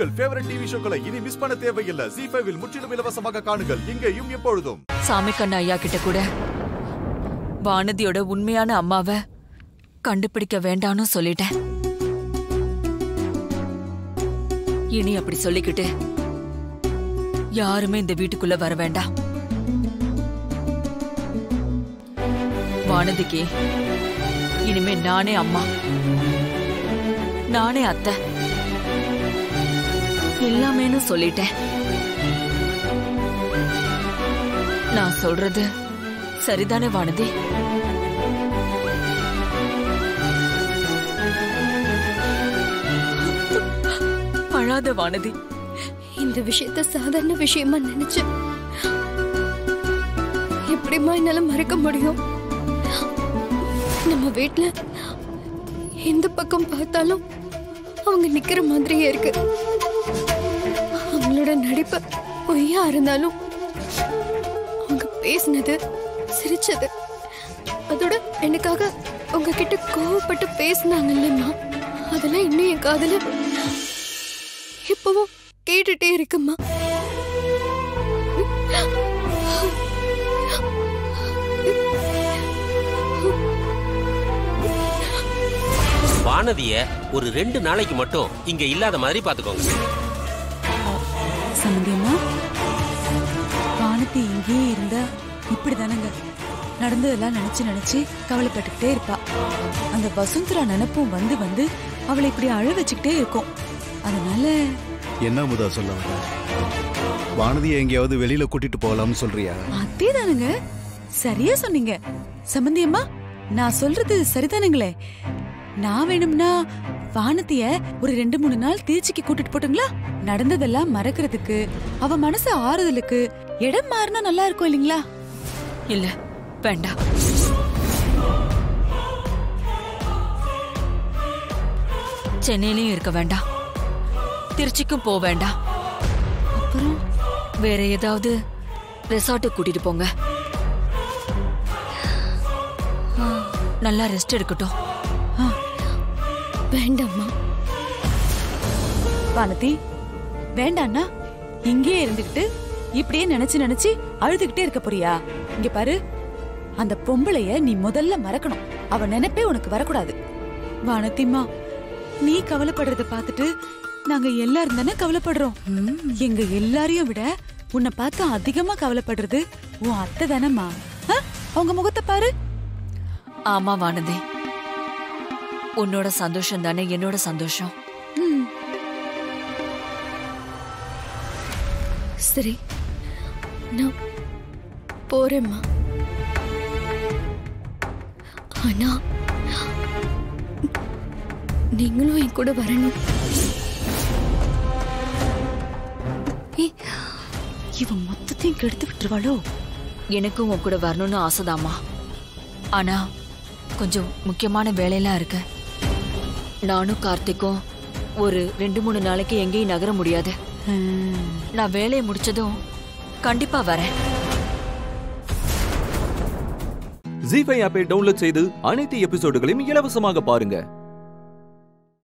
உங்கள் favourite TV ஷோக்களை இனி miss பண்ண தேவையில்லை ஜி ஃபைவில் முற்றிலும் இலவசமாக காணுங்கள் இங்கேயும் எப்பொழுதும் சாமி கண்ண ஐயா கிட்ட கூட வானதியோட உண்மையான அம்மாவை கண்டுபிடிக்க வேண்டாம்னு சொல்லிட்டேன் இனி அப்படி சொல்லிக்கிட்டு யாருமே இந்த வீட்டுக்குள்ள வர வேண்டாம் வானதிக்கு இனிமே நானே அம்மா நானே அத்தை எல்லாமேன்னு சொல்லிட்டேன் நான் சொல்றது சரிதானே வானதி அழாத வானதி இந்த விஷயத்த சாதாரண விஷயமா நினைச்சேன் எப்படிம்மா என்னால மறக்க முடியும் நம்ம வீட்ல எந்த பக்கம் பார்த்தாலும் அவங்க நிக்கிற மாதிரியே இருக்கு அவங்களோட நடிப்பு பொய்யா இருந்தாலும் அவங்க பேசினது சிரிச்சது அதோட எனக்காக உங்ககிட்ட கோவப்பட்டு பேசினாங்கல்லம்மா அதெல்லாம் இன்னும் என் காதுல இப்பவும் கேட்டுட்டே இருக்குமா வானதிய ஒரு ரெண்டு நாளைக்கு மட்டும் இங்க இல்லாத மாதிரி பாத்துக்கோங்க சம்பந்தியம்மா வானத்தி இங்கேயே இருந்தா இப்படிதானங்க நடந்ததெல்லாம் நினைச்சு நினைச்சு கவலைப்பட்டுக்கிட்டே இருப்பா அந்த வசுந்தரா நினைப்பும் வந்து வந்து அவளை இப்படி அழ வச்சுக்கிட்டே இருக்கும் அதனால என்ன முதா சொல்ல வர வானதியை எங்கேயாவது வெளியில கூட்டிட்டு போகலாம்னு சொல்றியா அதேதானுங்க சரியா சொன்னீங்க சம்பந்தியம்மா நான் சொல்றது சரிதானுங்களே நான் வேணும்னா வானத்திய ஒரு ரெண்டு மூணு நாள் திருச்சிக்கு கூட்டிட்டு போட்டுங்களா நடந்ததெல்லாம் மறக்கிறதுக்கு அவ மனசு ஆறுதலுக்கு இடம் மாறினா நல்லா இருக்கும் இல்லைங்களா இல்ல வேண்டாம் சென்னையிலயும் இருக்க வேண்டாம் திருச்சிக்கும் போக வேண்டாம் அப்புறம் வேற ஏதாவது ரெசார்ட்டுக்கு கூட்டிட்டு போங்க ஆ, நல்லா ரெஸ்ட் எடுக்கட்டும் வேண்டாம்மா வானதி வேண்டாண்ணா இங்கேயே இருந்துகிட்டு இப்படியே நினைச்சு நினைச்சு அழுதுகிட்டே இருக்க போறியா இங்க பாரு அந்த பொம்பளைய நீ முதல்ல மறக்கணும் அவ நினைப்பே உனக்கு வரக்கூடாது வானத்திம்மா நீ கவலைப்படுறத பார்த்துட்டு நாங்க எல்லாரும் தானே கவலைப்படுறோம் எங்க எல்லாரையும் விட உன்னை பார்த்து அதிகமா கவலைப்படுறது உன் அத்தை தானம்மா ஆ? அவங்க முகத்தை பாரு ஆமா வானதி உன்னோட சந்தோஷம் தானே என்னோட சந்தோஷம் ம். சரி நான் போறேம்மா ஆனா நீங்களும் என் கூட வரணும் ஏய், இவன் மொத்தத்தையும் கெடுத்து விட்டுருவாளோ எனக்கும் உன் கூட வரணும்னு ஆசைதாம்மா ஆனா கொஞ்சம் முக்கியமான வேலையெல்லாம் இருக்கு நானும் கார்த்திக்கும் ஒரு ரெண்டு மூணு நாளைக்கு எங்கேயும் நகர முடியாது ம். நான் வேலையை முடிச்சதும் கண்டிப்பா வரேன் ஜி ஃபைவ் ஆப்பை டவுன்லோட் செய்து அனைத்து எபிசோடுகளையும் இலவசமாக பாருங்க